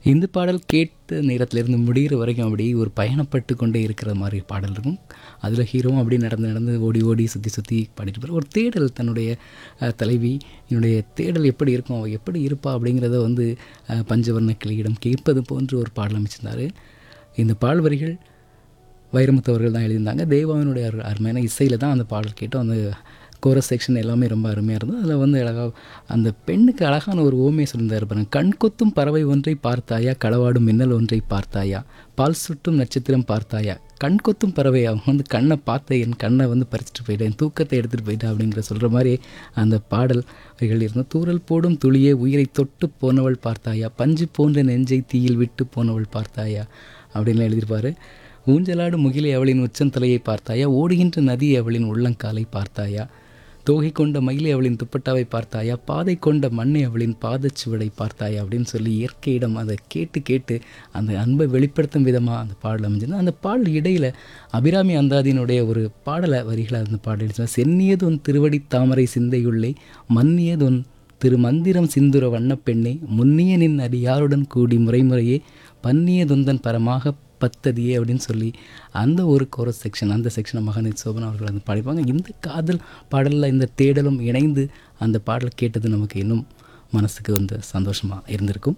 இந்த பாடல் கேட்ட நேரத்திலிருந்து முடிகிற வரைக்கும் அப்படி ஒரு பயணப்பட்டு கொண்டே இருக்கிற மாதிரி பாடல் இருக்கும் அதில் ஹீரோவும் அப்படி நடந்து நடந்து ஓடி ஓடி சுற்றி சுற்றி பாடிட்டு இருப்பார் ஒரு தேடல் தன்னுடைய அஹ், தலைவி என்னுடைய தேடல் எப்படி இருக்கும் அவள் எப்படி இருப்பா அப்படிங்கிறத வந்து அஹ், பஞ்சவர்ண கிளியிடம் கேட்பது போன்று ஒரு பாடல் அமைச்சிருந்தார் இந்த பாடல் வரிகள் வைரமுத்து அவர்கள் தான் எழுதியிருந்தாங்க தேவாவினுடைய அரு அருமையான இசையில் தான் அந்த பாடல் கேட்டோம் அந்த கோரஸ் செக்ஷன் எல்லாமே ரொம்ப அருமையாக இருந்தது அதில் வந்து அழகாக அந்த பெண்ணுக்கு அழகான ஒரு ஓமையை சொல்லியிருந்தார் பாருங்க கண் கொத்தும் பறவை ஒன்றை பார்த்தாயா களவாடும் மின்னல் ஒன்றை பார்த்தாயா பால் சுட்டும் நட்சத்திரம் பார்த்தாயா கண் கொத்தும் பறவை அவங்க வந்து கண்ணை பார்த்த என் கண்ணை வந்து பறிச்சுட்டு போயிட்டேன் தூக்கத்தை எடுத்துகிட்டு போயிட்டேன் அப்படிங்கிற சொல்கிற மாதிரி அந்த பாடல் வரிகள் இருந்தது தூரல் போடும் துளியே உயிரை தொட்டு போனவள் பார்த்தாயா பஞ்சு போன்ற நெஞ்சை தீயில் விட்டு போனவள் பார்த்தாயா அப்படின்னு எழுதியிருப்பாரு ஊஞ்சலாடும் முகிலை அவளின் உச்சந்தலையை பார்த்தாயா ஓடுகின்ற நதி அவளின் உள்ளங்காலை பார்த்தாயா தோகை கொண்ட மயிலை அவளின் துப்பட்டாவை பார்த்தாயா பாதை கொண்ட மண்ணை அவளின் பாதச்சுவடை பார்த்தாயா அப்படின்னு சொல்லி இயற்கையிடம் அதை கேட்டு கேட்டு அந்த அன்பை வெளிப்படுத்தும் விதமாக அந்த பாடல் அமைஞ்சிருந்தது அந்த பாடல் இடையில் அபிராமி அந்தாதியினுடைய ஒரு பாடலை வரிகளை அந்த பாடல் எழுதினா சென்னியதொன் திருவடி தாமரை சிந்தையுள்ளே மன்னியதொன் திரு மந்திரம் சிந்துர வண்ணப்பெண்ணே முன்னிய நின் அடியாருடன் கூடி முறைமுறையே பன்னிய தொந்தன் பரமாக பத்ததியே அப்படின்னு சொல்லி அந்த ஒரு கோரஸ் செக்ஷன் அந்த செக்ஷனை மகனித் சோபன் அவர்கள் வந்து பாடிப்பாங்க இந்த காதல் பாடலில் இந்த தேடலும் இணைந்து அந்த பாடல் கேட்டது நமக்கு இன்னும் மனசுக்கு வந்து சந்தோஷமாக இருந்திருக்கும்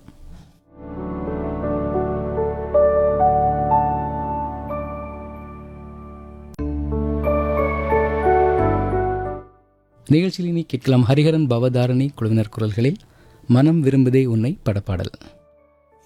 நிகழ்ச்சியில் இனி கேட்கலாம் ஹரிஹரன் பவதாரணி குழுவினர் குரல்களில் மனம் விரும்புதே உன்னை படப்பாடல்